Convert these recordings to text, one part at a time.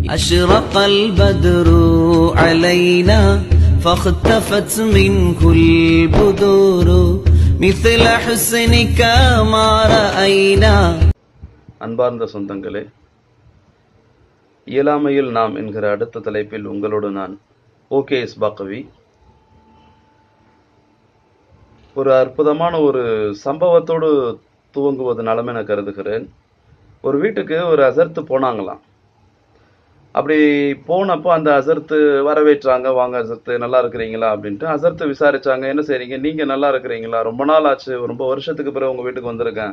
أشرق البدر علينا فاختفت منه البدور مثل حسنك ما رأينا அன்பார்ந்த சொந்தங்களே இயலாமையில் நாம் என்கிற அடுத்த தலைப்பில் உங்களோடு நான் ஓகே இஸ்பாக்கவி ஒரு அற்புதமான ஒரு சம்பவத்தோடு துவங்குவது நலம் என கருதுகிறேன் ஒரு வீட்டுக்கு ஒரு அசர்த்து போனாங்களாம் அப்படி போனப்போ அந்த அசர்த்து வரவேற்றாங்க வாங்க அசர்த்து நல்லா இருக்கிறீங்களா அப்படின்ட்டு அசர்த்து விசாரிச்சாங்க என்ன செய்றீங்க நீங்க நல்லா இருக்கிறீங்களா ரொம்ப நாள் ஆச்சு ரொம்ப வருஷத்துக்கு பிறகு உங்க வீட்டுக்கு வந்திருக்கேன்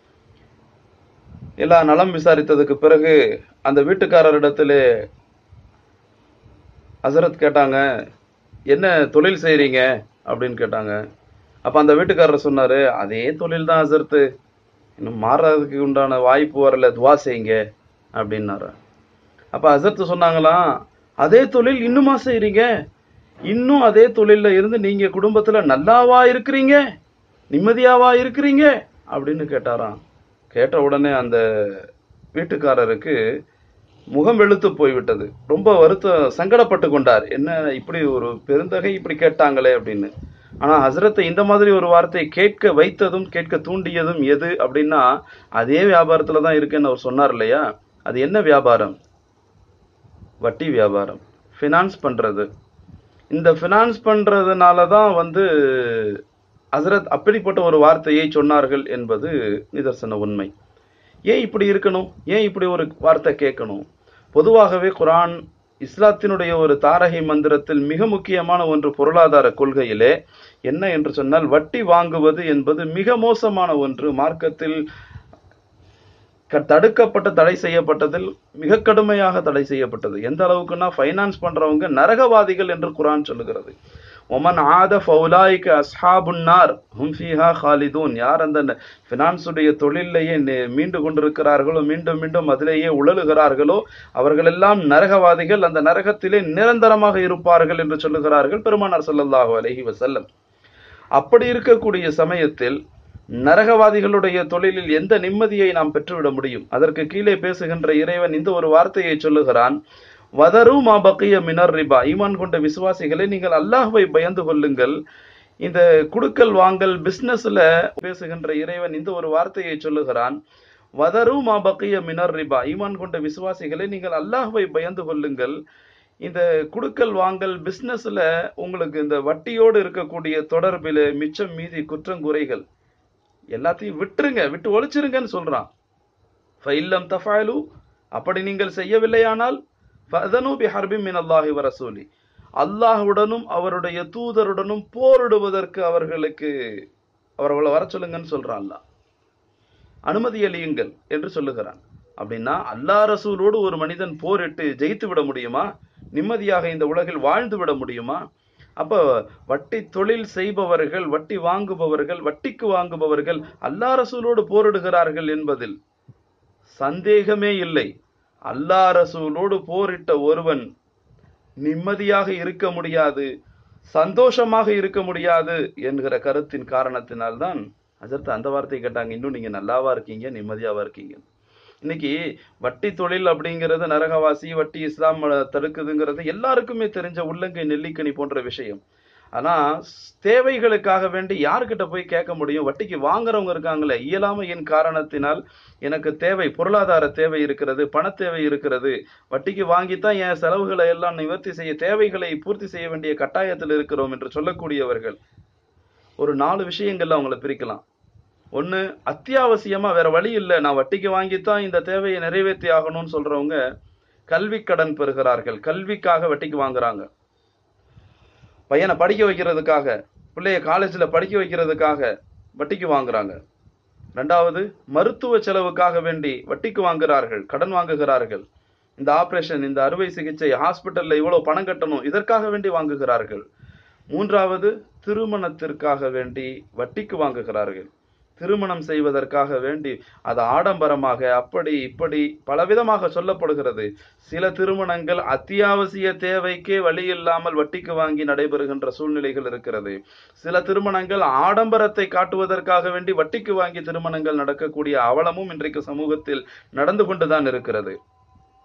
எல்லா நலம் விசாரித்ததுக்கு பிறகு அந்த வீட்டுக்காரரிடத்திலே ஹசரத் கேட்டாங்க என்ன தொழில் செய்றீங்க அப்படின்னு கேட்டாங்க அப்ப அந்த வீட்டுக்காரர் சொன்னாரு அதே தொழில் தான் ஹசரத்து இன்னும் மாறுறதுக்கு உண்டான வாய்ப்பு வரல துவா செய்யுங்க அப்படின்னாரு அப்ப ஹசரத் சொன்னாங்களாம் அதே தொழில் இன்னுமா செய்றீங்க இன்னும் அதே தொழில்ல இருந்து நீங்க குடும்பத்துல நல்லாவா இருக்கிறீங்க நிம்மதியாவா இருக்கிறீங்க அப்படின்னு கேட்டாராம் கேட்ட உடனே அந்த வீட்டுக்காரருக்கு முகம் வெளுத்து போய்விட்டது ரொம்ப வருத்தம் சங்கடப்பட்டு கொண்டார் என்ன இப்படி ஒரு பெருந்தகை இப்படி கேட்டாங்களே அப்படின்னு ஆனா ஹசரத்தை இந்த மாதிரி ஒரு வார்த்தை கேட்க வைத்ததும் கேட்க தூண்டியதும் எது அப்படின்னா அதே வியாபாரத்துல தான் இருக்குன்னு அவர் சொன்னார் இல்லையா அது என்ன வியாபாரம் வட்டி வியாபாரம் ஃபினான்ஸ் பண்றது இந்த ஃபினான்ஸ் பண்றதுனால தான் வந்து ஹசரத் அப்படிப்பட்ட ஒரு வார்த்தையை சொன்னார்கள் என்பது நிதர்சன உண்மை ஏன் இப்படி இருக்கணும் ஏன் இப்படி ஒரு வார்த்தை கேட்கணும் பொதுவாகவே குரான் இஸ்லாத்தினுடைய ஒரு தாரகை மந்திரத்தில் மிக முக்கியமான ஒன்று பொருளாதார கொள்கையிலே என்ன என்று சொன்னால் வட்டி வாங்குவது என்பது மிக மோசமான ஒன்று மார்க்கத்தில் க- தடுக்கப்பட்ட தடை செய்யப்பட்டதில் மிக கடுமையாக தடை செய்யப்பட்டது எந்த அளவுக்குன்னா ஃபைனான்ஸ் பண்றவங்க நரகவாதிகள் என்று குரான் சொல்லுகிறது ஒமன் ஆத ஃபவுலாய்க்கு அஸ்ஹாபுன்னார் ஹும் ஃபீஹா ஹாலிதூன் யார் அந்த ஃபினான்ஸுடைய தொழிலையே நி- மீண்டு கொண்டிருக்கிறார்களோ மீண்டும் மீண்டும் அதிலேயே உழலுகிறார்களோ அவர்களெல்லாம் நரகவாதிகள் அந்த நரகத்திலே நிரந்தரமாக இருப்பார்கள் என்று சொல்லுகிறார்கள் பெருமானார் ஸல்லல்லாஹு அலைஹி வஸல்லம் அப்படி இருக்கக்கூடிய சமயத்தில் நரகவாதிகளுடைய தொழிலில் எந்த நிம்மதியை நாம் பெற்றுவிட முடியும் அதற்கு கீழே பேசுகின்ற இறைவன் இந்த ஒரு வார்த்தையை சொல்லுகிறான் வதரு மா பக்கிய மினர் ரிபா ஈமான் கொண்ட விசுவாசிகளை நீங்கள் அல்லாஹ்வை பயந்து கொள்ளுங்கள் இந்த குடுக்கல் வாங்கல் பிசினஸ்ல பேசுகின்ற இறைவன் இந்த ஒரு வார்த்தையை சொல்லுகிறான் வதரு மா பக்கிய மினர் ரிபா ஈமான் கொண்ட விசுவாசிகளை நீங்கள் அல்லாஹ்வை பயந்து கொள்ளுங்கள் இந்த குடுக்கல் வாங்கல் பிசினஸ்ல உங்களுக்கு இந்த வட்டியோடு இருக்கக்கூடிய தொடர்பில் மிச்சம் மீதி குற்றங்குறைகள் எல்லாத்தையும் விட்டுருங்க விட்டு ஒழிச்சிருங்கன்னு சொல்றான் ஃபைல்லம் தஃபாலு அப்படி நீங்கள் செய்யவில்லையானால் ஃபதனு பி ஹர்பிம் மின் அல்லாஹி வ ரசூலி அல்லாஹ்வுடனும் அவருடைய தூதருடனும் போரிடுவதற்கு அவர்களுக்கு அவர்களை வர சொல்லுங்கன்னு சொல்றான் அல்லாஹ் அனுமதி அளியுங்கள் என்று சொல்லுகிறான் அப்படின்னா அல்லாஹ் ரசூலோடு ஒரு மனிதன் போரிட்டு ஜெயித்து விட முடியுமா நிம்மதியாக இந்த உலகில் வாழ்ந்து விட முடியுமா அப்ப வட்டி தொழில் செய்பவர்கள் வட்டி வாங்குபவர்கள் வட்டிக்கு வாங்குபவர்கள் அல்லாஹ் ரசூலோடு போரிடுகிறார்கள் என்பதில் சந்தேகமே இல்லை அல்லாஹ் ரசூலோடு போரிட்ட ஒருவன் நிம்மதியாக இருக்க முடியாது சந்தோஷமாக இருக்க முடியாது என்கிற கருத்தின் காரணத்தினால்தான் அதற்கு அந்த வார்த்தை கேட்டாங்க இன்னும் நீங்க நல்லாவா இருக்கீங்க நிம்மதியாவா இருக்கீங்க இன்னைக்கு வட்டி தொழில் அப்படிங்கிறது நரகவாசி வட்டி இஸ்லாம் தடுக்குதுங்கிறது எல்லாருக்குமே தெரிஞ்ச உள்ளங்கை நெல்லிக்கனி போன்ற விஷயம் ஆனா தேவைகளுக்காக வேண்டி யாருக்கிட்ட போய் கேட்க முடியும் வட்டிக்கு வாங்குறவங்க இருக்காங்களே இயலாமையின் காரணத்தினால் எனக்கு தேவை பொருளாதார தேவை இருக்கிறது பண தேவை இருக்கிறது வட்டிக்கு வாங்கித்தான் என் செலவுகளை எல்லாம் நிவர்த்தி செய்ய தேவைகளை பூர்த்தி செய்ய வேண்டிய கட்டாயத்தில் இருக்கிறோம் என்று சொல்லக்கூடியவர்கள் ஒரு நாலு விஷயங்கள்ல அவங்கள பிரிக்கலாம் ஒண்ணு அத்தியாவசியமா வேற வழி இல்லை நான் வட்டிக்கு வாங்கித்தான் இந்த தேவையை நிறைவேற்றி ஆகணும்னு சொல்றவங்க கல்வி கடன் பெறுகிறார்கள் கல்விக்காக வட்டிக்கு வாங்குறாங்க பையனை படிக்க வைக்கிறதுக்காக பிள்ளைய காலேஜில் படிக்க வைக்கிறதுக்காக வட்டிக்கு வாங்குறாங்க ரெண்டாவது மருத்துவ செலவுக்காக வேண்டி வட்டிக்கு வாங்குகிறார்கள் கடன் வாங்குகிறார்கள் இந்த ஆபரேஷன் இந்த அறுவை சிகிச்சை ஹாஸ்பிட்டல்ல இவ்வளவு பணம் கட்டணும் இதற்காக வேண்டி வாங்குகிறார்கள் மூன்றாவது திருமணத்திற்காக வேண்டி வட்டிக்கு வாங்குகிறார்கள் திருமணம் செய்வதற்காக வேண்டி அது ஆடம்பரமாக அப்படி இப்படி பலவிதமாக சொல்லப்படுகிறது சில திருமணங்கள் அத்தியாவசிய தேவைக்கே வழி இல்லாமல் வட்டிக்கு வாங்கி நடைபெறுகின்ற சூழ்நிலைகள் இருக்கிறது சில திருமணங்கள் ஆடம்பரத்தை காட்டுவதற்காக வேண்டி வட்டிக்கு வாங்கி திருமணங்கள் நடக்கக்கூடிய அவலமும் இன்றைக்கு சமூகத்தில் நடந்து கொண்டுதான் இருக்கிறது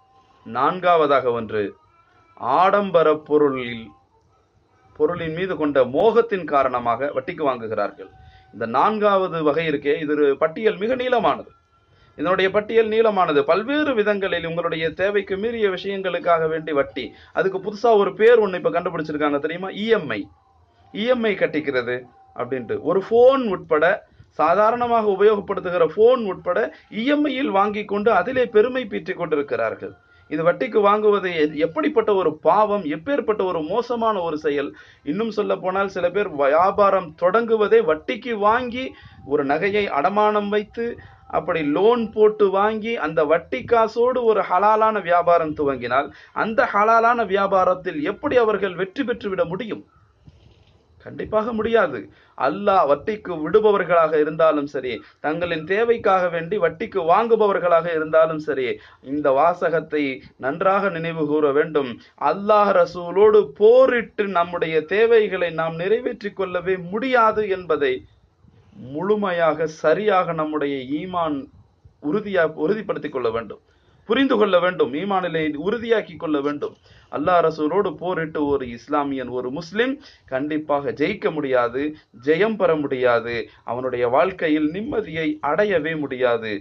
நான்காவதாக ஒன்று ஆடம்பர பொருளில் பொருளின் மீது கொண்ட மோகத்தின் காரணமாக வட்டிக்கு வாங்குகிறார்கள் இந்த நான்காவது வகை இருக்கே இது ஒரு பட்டியல் மிக நீளமானது இதனுடைய பட்டியல் நீளமானது பல்வேறு விதங்களில் உங்களுடைய தேவைக்கு மீறிய விஷயங்களுக்காக வேண்டி வட்டி அதுக்கு புதுசா ஒரு பேர் ஒண்ணு இப்ப கண்டுபிடிச்சிருக்காங்க தெரியுமா இஎம்ஐ இஎம்ஐ கட்டிக்கிறது அப்படின்ட்டு ஒரு ஃபோன் உட்பட சாதாரணமாக உபயோகப்படுத்துகிற ஃபோன் உட்பட இஎம்ஐயில் வாங்கி கொண்டு அதிலே பெருமை பீற்றிக் கொண்டிருக்கிறார்கள் இது வட்டிக்கு வாங்குவது எ- எப்படிப்பட்ட ஒரு பாவம் எப்பேற்பட்ட ஒரு மோசமான ஒரு செயல் இன்னும் சொல்ல போனால் சில பேர் வியாபாரம் தொடங்குவதே வட்டிக்கு வாங்கி ஒரு நகையை அடமானம் வைத்து அப்படி லோன் போட்டு வாங்கி அந்த வட்டி காசோடு ஒரு ஹலாலான வியாபாரம் துவங்கினால் அந்த ஹலாலான வியாபாரத்தில் எப்படி அவர்கள் வெற்றி பெற்று விட முடியும் கண்டிப்பாக முடியாது அல்லாஹ் வட்டிக்கு விடுபவர்களாக இருந்தாலும் சரி தங்களின் தேவைக்காக வேண்டி வட்டிக்கு வாங்குபவர்களாக இருந்தாலும் சரி இந்த வாசகத்தை நன்றாக நினைவு கூற வேண்டும் அல்லாஹ் ரசூலோடு போரிட்டு நம்முடைய தேவைகளை நாம் நிறைவேற்றிக் கொள்ளவே முடியாது என்பதை முழுமையாக சரியாக நம்முடைய ஈமான் உறுதியா உறுதிப்படுத்திக் கொள்ள வேண்டும் புரிந்து கொள்ள வேண்டும் ஈமானிலை உறுதியாக்கி கொள்ள வேண்டும் அல்லாஹ் ரசூலோடு போரிட்டு ஒரு இஸ்லாமியன் ஒரு முஸ்லிம் கண்டிப்பாக ஜெயிக்க முடியாது ஜெயம் பெற முடியாது அவனுடைய வாழ்க்கையில் நிம்மதியை அடையவே முடியாது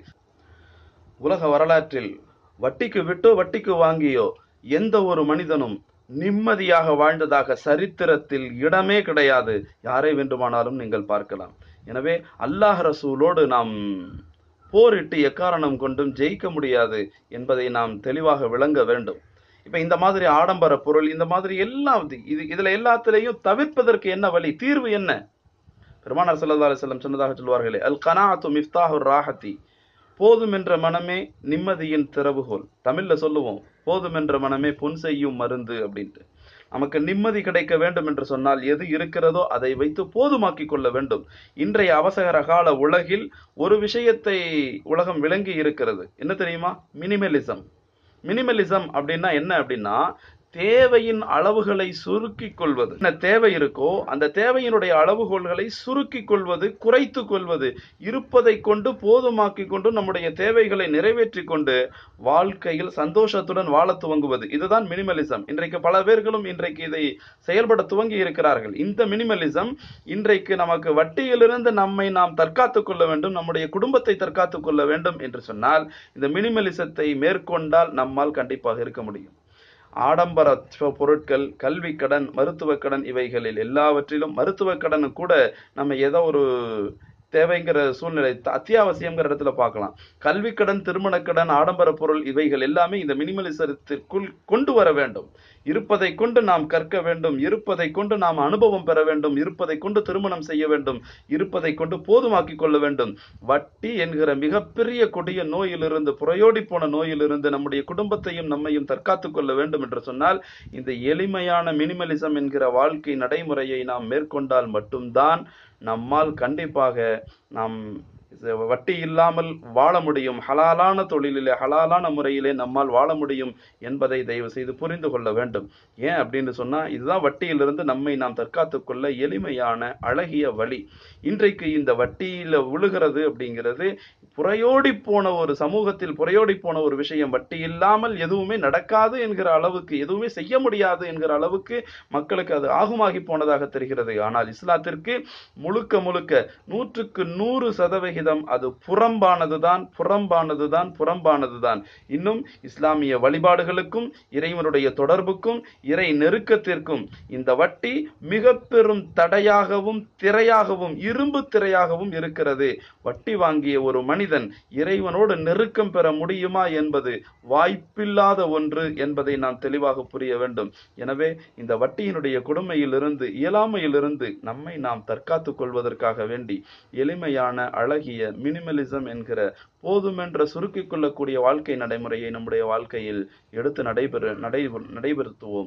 உலக வரலாற்றில் வட்டிக்கு விட்டோ வட்டிக்கு வாங்கியோ எந்த ஒரு மனிதனும் நிம்மதியாக வாழ்ந்ததாக சரித்திரத்தில் இடமே கிடையாது யாரை வேண்டுமானாலும் நீங்கள் பார்க்கலாம் எனவே அல்லாஹ் ரசூலோடு நாம் போரிட்டு எக்காரணம் கொண்டும் ஜெயிக்க முடியாது என்பதை நாம் தெளிவாக விளங்க வேண்டும் இப்ப இந்த மாதிரி ஆடம்பர பொருள் இந்த மாதிரி எல்லாம் இது இதுல எல்லாத்திலையும் தவிர்ப்பதற்கு என்ன வழி தீர்வு என்ன பெருமானார் ஸல்லல்லாஹு அலைஹி வஸல்லம் சொன்னதாக சொல்வார்களே அல் கனாஅத்து மிஃப்தாஹுர் ராஹத்தி போதும் என்ற மனமே நிம்மதியின் திறவுகோல் தமிழ்ல சொல்லுவோம் போதும் என்ற மனமே பொன் செய்யும் மருந்து அப்படின்ட்டு நமக்கு நிம்மதி கிடைக்க வேண்டும் என்று சொன்னால் எது இருக்கிறதோ அதை வைத்து போதுமாக்கிக் கொள்ள வேண்டும் இன்றைய அவசர கால உலகில் ஒரு விஷயத்தை உலகம் விளங்கி இருக்கிறது என்ன தெரியுமா மினிமலிசம் மினிமலிசம் அப்படின்னா என்ன அப்படின்னா தேவையின் அளவுகளை சுருக்கிக் கொள்வது என்ன தேவை இருக்கோ அந்த தேவையினுடைய அளவுகோல்களை சுருக்கிக் கொள்வது குறைத்து கொள்வது இருப்பதை கொண்டு போதுமாக்கிக் கொண்டு நம்முடைய தேவைகளை நிறைவேற்றிக் கொண்டு வாழ்க்கையில் சந்தோஷத்துடன் வாழ துவங்குவது இதுதான் மினிமலிசம் இன்றைக்கு பல பேர்களும் இன்றைக்கு இதை செயல்பட துவங்கி இருக்கிறார்கள் இந்த மினிமலிசம் இன்றைக்கு நமக்கு வட்டியிலிருந்து நம்மை நாம் தற்காத்துக் கொள்ள வேண்டும் நம்முடைய குடும்பத்தை தற்காத்துக் கொள்ள வேண்டும் என்று சொன்னால் இந்த மினிமலிசத்தை மேற்கொண்டால் நம்மால் கண்டிப்பாக இருக்க முடியும் ஆடம்பர சொ- பொருட்கள் கல்வி கடன் மருத்துவ கடன் இவைகளில் எல்லாவற்றிலும் மருத்துவ கடன் கூட நம்ம ஏதோ ஒரு தேவைங்கிற சூழ்நிலை த- அத்தியாவசியங்கிற இடத்துல பார்க்கலாம் கல்வி கடன் திருமண கடன் ஆடம்பர பொருள் இவைகள் எல்லாமே இந்த மினிமலிசத்திற்குள் கொண்டு வர வேண்டும் இருப்பதை கொண்டு நாம் கற்க வேண்டும் இருப்பதை கொண்டு நாம் அனுபவம் பெற வேண்டும் இருப்பதை கொண்டு திருமணம் செய்ய வேண்டும் இருப்பதை கொண்டு போதுமாக்கிக் கொள்ள வேண்டும் வட்டி என்கிற மிகப்பெரிய கொடிய நோயிலிருந்து புறையோடி போன நோயிலிருந்து நம்முடைய குடும்பத்தையும் நம்மையும் தற்காத்துக் கொள்ள வேண்டும் என்று சொன்னால் இந்த எளிமையான மினிமலிசம் என்கிற வாழ்க்கை நடைமுறையை நாம் மேற்கொண்டால் மட்டும்தான் நம்மால் கண்டிப்பாக நாம் இது வட்டி இல்லாமல் வாழ முடியும் ஹலாலான தொழிலிலே ஹலாலான முறையிலே நம்மால் வாழ முடியும் என்பதை தயவு செய்து புரிந்து கொள்ள வேண்டும் ஏன் அப்படின்னு சொன்னா இதுதான் வட்டியிலிருந்து நம்மை நாம் தற்காத்துக் கொள்ள எளிமையான அழகிய வழி இன்றைக்கு இந்த வட்டியில விழுகிறது அப்படிங்கிறது புறையோடி போன ஒரு சமூகத்தில் புறையோடி போன ஒரு விஷயம் வட்டி இல்லாமல் எதுவுமே நடக்காது என்கிற அளவுக்கு எதுவுமே செய்ய முடியாது என்கிற அளவுக்கு மக்களுக்கு அது ஆகுமாகி போனதாக தெரிகிறது ஆனால் இஸ்லாத்திற்கு முழுக்க முழுக்க நூற்றுக்கு நூறு சதவிகிதம் அது புறம்பானதுதான் புறம்பானதுதான் புறம்பானதுதான் இன்னும் இஸ்லாமிய வழிபாடுகளுக்கும் இறைவனுடைய தொடர்புக்கும் இறை நெருக்கத்திற்கும் இந்த வட்டி மிக பெரும் தடையாகவும் திரையாகவும் இரும்பு திரையாகவும் இருக்கிறது வட்டி வாங்கிய ஒரு மனிதன் இறைவனோடு நெருக்கம் பெற முடியுமா என்பது வாய்ப்பில்லாத ஒன்று என்பதை நாம் தெளிவாக புரிய வேண்டும் எனவே இந்த வட்டியினுடைய கொடுமையிலிருந்து இயலாமையிலிருந்து நம்மை நாம் தற்காத்துக் கொள்வதற்காக வேண்டி எளிமையான அழகிய மினிமலிசம் என்கிற போதுமென்ற சுருக்கிக் கொள்ளக்கூடிய வாழ்க்கை நடைமுறையை நம்முடைய வாழ்க்கையில் எடுத்து நடைபெற நடை நடைபெறுத்துவோம்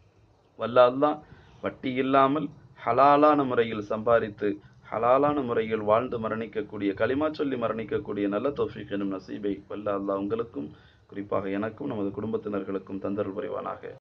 வல்ல அல்லாஹ் வட்டி இல்லாமல் ஹலாலான முறையில் சம்பாதித்து ஹலாலான முறையில் வாழ்ந்து மரணிக்கக்கூடிய களிமா சொல்லி மரணிக்கக்கூடிய நல்ல தௌஃபீக் எனும் நசீபை வல்ல அல்லாஹ் உங்களுக்கும் குறிப்பாக எனக்கும் நமது குடும்பத்தினர்களுக்கும் தந்தருள் புரிவானாக